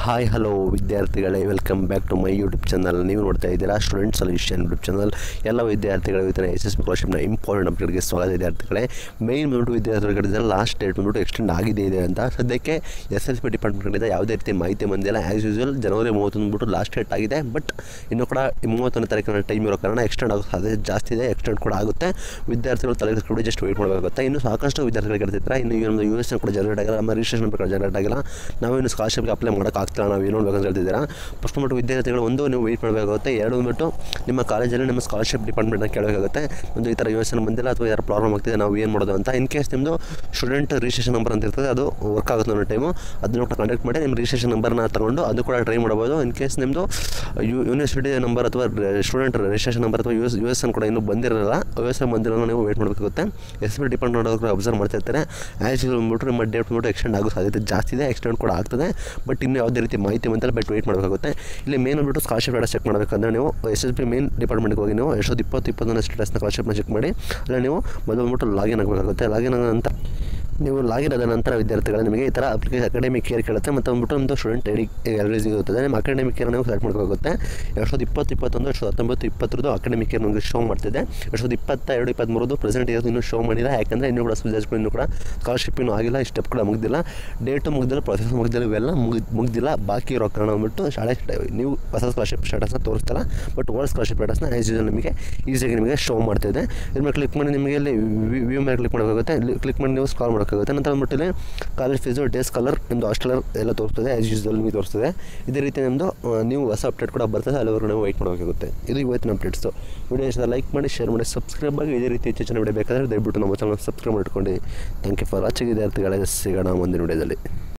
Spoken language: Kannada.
ಹಾಯ್ ಹಲೋ ವಿದ್ಯಾರ್ಥಿಗಳೇ welcome back to my YouTube channel ನೀವು ನೋಡ್ತಾ ಇದ್ದೀರಾ ಸ್ಟೂಡೆಂಟ್ ಸೊಲ್ಯೂಷನ್ ಯೂಟ್ಯೂಬ್ ಚಾನಲ್ ಎಲ್ಲ ವಿದ್ಯಾರ್ಥಿಗಳು ಇವತ್ತಿನ ಎಸ್ ಎಸ್ ಬಿ ಸ್ಕಾಲರ್ಶಿಪ್ನ ಇಂಪಾರ್ಟೆಂಟ್ ಅಪ್ಡೇಟ್ಗೆ ಸ್ವಾಗತ ವಿದ್ಯಾರ್ಥಿಗಳೇ ಮೇನ್ ಬಂದ್ಬಿಟ್ಟು ವಿದ್ಯಾರ್ಥಿಗಳಿಗೆ ಲಾಸ್ಟ್ ಡೇಟ್ ಬಂದ್ಬಿಟ್ಟು ಎಕ್ಸ್ಟೆಂಡ್ ಆಗಿದೆ ಇದೆ ಅಂತ ಸದ್ಯಕ್ಕೆ ಎಸ್ ಎಸ್ ಬಿ ಡಿಪಾರ್ಟ್ಮೆಂಟ್ಗಳಿಂದ ಯಾವುದೇ ರೀತಿ ಮಾಹಿತಿ ಬಂದಿಲ್ಲ ಆ್ಯಸ್ ಯೂಸ್ವಲ್ ಜನವರಿ ಮೂವತ್ತೊಂದು ಬಿಟ್ಟು ಲಾಸ್ಟ್ ಡೇಟ್ ಆಗಿದೆ ಬಟ್ ಇನ್ನೂ ಕೂಡ ಮೂವತ್ತೊಂದನೇ ತಾರೀಕಿನ ಟೈಮ್ ಇರೋ ಕಾರಣ ಎಕ್ಸ್ಟೆಂಡ್ ಆಗೋ ಸಾಧ್ಯತೆ ಜಾಸ್ತಿ ಇದೆ ಎಕ್ಸ್ಟೆಂಡ್ ಕೂಡ ಆಗುತ್ತೆ ವಿದ್ಯಾರ್ಥಿಗಳು ತಲೆ ಕೂಡ ಜಸ್ಟ್ ವೆಯ್ಟ್ ಮಾಡಬೇಕಾಗುತ್ತೆ ಇನ್ನು ಸಾಕಷ್ಟು ವಿದ್ಯಾರ್ಥಿಗಳು ಕೇಳ್ತಿದ್ದಾರೆ ಇನ್ನು ಈ ಒಂದು ಯು ಎಸ್ ಕೂಡ ಜನರೇಟ್ ಆಗಿಲ್ಲ ನಮ್ಮ ರಿಜಿಸ್ಟ್ರೇಷನ್ ಪ್ರಕಾರ ಜನರೇಟ್ ಆಗಿಲ್ಲ ನಾವು ಇನ್ನು ಸ್ಕಾಲರ್ಶಿಪ್ಗೆ ಅಪ್ಲೈ ಮಾಡೋಕ್ಕಾಗ್ತಿಲ್ಲ ನಾವು ಏನು ನೋಡ್ಬೇಕಂತ ಹೇಳ್ತಿದ್ದೀರಾ ಫಸ್ಟ್ ಬಂದ್ಬಿಟ್ಟು ವಿದ್ಯಾರ್ಥಿಗಳು ಒಂದು ನೀವು ವೆಯ್ಟ್ ಮಾಡಬೇಕಾಗುತ್ತೆ ಎರಡು ಬಂದ್ಬಿಟ್ಟು ನಿಮ್ಮ ಕಾಲೇಜಲ್ಲಿ ನಿಮ್ಮ ಸ್ಕಾಲರ್ಶಿಪ್ ಡಿಪಾರ್ಟ್ಮೆಂಟ್ನ ಕೇಳಬೇಕಾಗುತ್ತೆ ಒಂದು ಈ ಥರ ಯು ಎಸ್ ಬಂದಿಲ್ಲ ಅಥವಾ ಈ ಥರ ಪ್ರಾಬ್ಲಮ್ ಆಗ್ತಿದೆ ನಾವು ಏನು ಮಾಡೋದು ಅಂತ ಇನ್ ಕೇಸ್ ನಿಮ್ಮದು ಸ್ಟೂಡೆಂಟ್ ರಿಜಿಸ್ಟ್ರೇಷನ್ ನಂಬರ್ ಅಂತ ಇರ್ತದೆ ಅದು ವರ್ಕ್ ಆಗುತ್ತೆ ಅನ್ನೋ ಟೈಮು ಅದನ್ನು ಕೂಡ ಕಾಂಟ್ಯಾಕ್ಟ್ ಮಾಡಿ ನಿಮ್ಮ ರಿಜಿಸ್ಟ್ರೇಷನ್ ನಂಬರ್ನ ತಗೊಂಡು ಅದು ಕೂಡ ಟ್ರೈ ಮಾಡ್ಬೋದು ಇನ್ ಕೇಸ್ ನಿಮ್ಮದು ಯು ಯೂನಿವರ್ಸಿಟಿ ನಂಬರ್ ಅಥವಾ ಸ್ಟೂಡೆಂಟ್ ರಿಜಿಸ್ಟ್ರೇಷನ್ ನಂಬರ್ ಅಥವಾ ಯು ಎಸ್ ಯು ಎಸ್ ಅನ್ನು ಕೂಡ ಇನ್ನೂ ಬಂದಿರಲ್ಲ ಯು ಎಸ್ ಬಂದಿರೋಲ್ಲ ನೀವು ವೇಟ್ ಮಾಡಬೇಕಾಗುತ್ತೆ ಎಸ್ ಬಿ ಡಿಪಾರ್ಟ್ಮೆಂಟ್ ಅವರು ಅಬ್ಸರ್ವ್ ಮಾಡ್ತಾ ಇರ್ತಾರೆ ಆ್ಯಸ್ ಯೂಸ್ ಬಂದ್ಬಿಟ್ಟು ನಿಮ್ಮ ಡೇಟ್ ಬಂದ್ಬಿಟ್ಟು ಎಕ್ಸ್ಟೆಂಡ್ ಆಗೋ ಸಾಧ್ಯತೆ ಜಾಸ್ತಿ ಇದೆ ಎಕ್ಸ್ಟೆಂಡ್ ಕೂಡ ಆಗ್ತದೆ ಬಟ್ ಇನ್ನು ಯಾವುದೇ ರೀತಿ ಮಾಹಿತಿ ಬಂತಲ್ಲ ಬಟ್ ವೆಯ್ಟ್ ಮಾಡಬೇಕಾಗುತ್ತೆ ಇಲ್ಲಿ ಮೇನ್ ಬಂದ್ಬಿಟ್ಟು ಸ್ಕಾಲರ್ಶಿಪ್ ಡೇಟಾ ಚೆಕ್ ಮಾಡಬೇಕಂದ್ರೆ ನೀವು ಎಸ್ ಎಸ್ ಬಿ ಮೇನ್ ಡಿಪಾರ್ಟ್ಮೆಂಟ್ಗೆ ಹೋಗಿ ನೀವು ಎಷ್ಟೊಂದು ಇಪ್ಪತ್ತು ಇಪ್ಪತ್ತೊಂದನೇ ಸ್ಟೇಟಸ್ನ ಸ್ಕಾಲರ್ಶಿಪ್ನ ಚೆಕ್ ಮಾಡಿ ಅಲ್ಲಿ ನೀವು ಮೊದಲು ಬಂದ್ಬಿಟ್ಟು ಲಾಗಿನ್ ಆಗಬೇಕಾಗುತ್ತೆ ಲಾಗಿನ್ ಆದ ನಂತರ ನೀವು ಲಾಗಿನ್ ಆದ ನಂತರ ವಿದ್ಯಾರ್ಥಿಗಳು ನಿಮಗೆ ಈ ಥರ ಅಪ್ಲಿಕೇಶನ್ ಅಕಾಡೆಮಿಕ್ ಕೇರ್ ಕೇಳುತ್ತೆ ಮತ್ತು ಬಂದ್ಬಿಟ್ಟು ಒಂದು ಸ್ಟೂಡೆಂಟ್ ಐ ಡಿ ಎಲ್ಲರಿಗೂ ಇರುತ್ತದೆ ನಿಮ್ಮ ಅಕಾಡೆಮಿಕ್ ಕೇರ್ ನೀವು ಸೆಲೆಕ್ಟ್ ಮಾಡ್ಕೋಗುತ್ತೆ ಎರಡು ಸಾವಿರದ ಇಪ್ಪತ್ತು ಇಪ್ಪತ್ತೊಂದು ಎರಡು ಸಾವಿರದ ಹತ್ತೊಂಬತ್ತು ಇಪ್ಪತ್ತರದ್ದು ಅಕಾಡೆಮಿಕ್ ಕೇರ್ ನಿಮಗೆ ಶೋ ಮಾಡ್ತಿದೆ ಎರಡು ಸಾವಿರದ ಇಪ್ಪತ್ತ ಎರಡು ಇಪ್ಪತ್ತ್ಮೂರದು ಪ್ರೆಸೆಂಟ್ ಇರೋದು ಇನ್ನೂ ಶೋ ಮಾಡಿಲ್ಲ ಯಾಕಂದರೆ ಇನ್ನೂ ಕೂಡ ವಿದ್ಯಾರ್ಥಿಗಳು ಇನ್ನೂ ಕೂಡ ಸ್ಕಾಲರ್ಶಿಪ್ ಇನ್ನೂ ಆಗಿಲ್ಲ ಈ ಸ್ಟೆಪ್ ಕೂಡ ಮುಗ್ದಿಲ್ಲ ಡೇಟು ಮುಗ್ದಿಲ್ಲ ಪ್ರೊಸೆಸ್ ಮುಗ್ದಿಲ್ಲ ಇವೆಲ್ಲ ಮುಗ್ ಮುಗ್ದಿಲ್ಲ ಬಾಕಿ ಇರೋ ಕಾರಣ ಬಂದ್ಬಿಟ್ಟು ಶಾಲೆ ನೀವು ಹೊಸ ಸ್ಕಾಲರ್ಶಿಪ್ ಸ್ಟೇಟಸ್ನ ತೋರಿಸ್ತಲ್ಲ ಬಟ್ ಓಲ್ಡ್ ಸ್ಕಾಲರ್ಶಿಪ್ ಸ್ಟೇಟಸ್ನ ಆ್ಯಸ್ ಯೂಸಲ್ ನಿಮಗೆ ಈಸಿಯಾಗಿ ನಿಮಗೆ ಶೋ ಮಾಡ್ತಿದೆ ಇದ್ರ ಮೇಲೆ ಕ್ಲಿಕ್ ಮಾಡಿ ನಿಮಗೆ ಇಲ್ಲಿ ವ್ಯೂ ಮೇಲೆ ಕ್ಲಿಕ್ ಮಾಡಬೇಕಾಗುತ್ತೆ ಇಲ್ಲಿ ಕ್ಲಿಕ್ ಮಾಡಿ ನೀವು ಸ್ಕಾಲ್ ಮಾಡೋಕ್ಕಾಗುತ್ತೆ ನಂತರ ಬಂದ್ಬಿಟ್ಟು ಇಲ್ಲಿ ಕಾಲೇಜ್ ಫೀಸು ಡೇಸ್ ಕಲರ್ ನಿಮ್ಮದು ಹಾಸ್ಟೆಲರ್ ಎಲ್ಲ ತೋರಿಸ್ತದೆ ಆ್ಯಸ್ ಯೂಸಲ್ ನಿಮಗೆ ತೋರಿಸ್ತದೆ ಇದೇ ರೀತಿ ನಿಮ್ಮದು ನೀವು ಹೊಸ ಅಪ್ಡೇಟ್ ಕೂಡ ಬರ್ತದೆ ಅಲ್ಲಿವರೆಗೂ ನೀವು ವೆಯ್ಟ್ ಮಾಡಬೇಕಾಗುತ್ತೆ ಇದು ಇವತ್ತಿನ ಅಪ್ಡೇಟ್ಸು ವಿಡಿಯೋ ಇಷ್ಟ ಲೈಕ್ ಮಾಡಿ ಶೇರ್ ಮಾಡಿ ಸಬ್ಸ್ಕ್ರೈಬ್ ಆಗಿ ಇದೇ ರೀತಿ ಹೆಚ್ಚು ವಿಡಿಯೋ ಬೇಕಾದರೆ ದಯವಿಟ್ಟು ನಮ್ಮ ಚಾನಲ್ ಸಬ್ಸ್ಕ್ರೈಬ್ ಮಾಡ್ಕೊಂಡು ಥ್ಯಾಂಕ್ ಯು ಫಾರ್ ವಾಚಿಂಗ್ ವಿದ್ಯಾರ್ಥಿಗಳೇ ಸಿಗೋಣ ಮುಂದಿನ ವಿಡಿಯೋದಲ್ಲಿ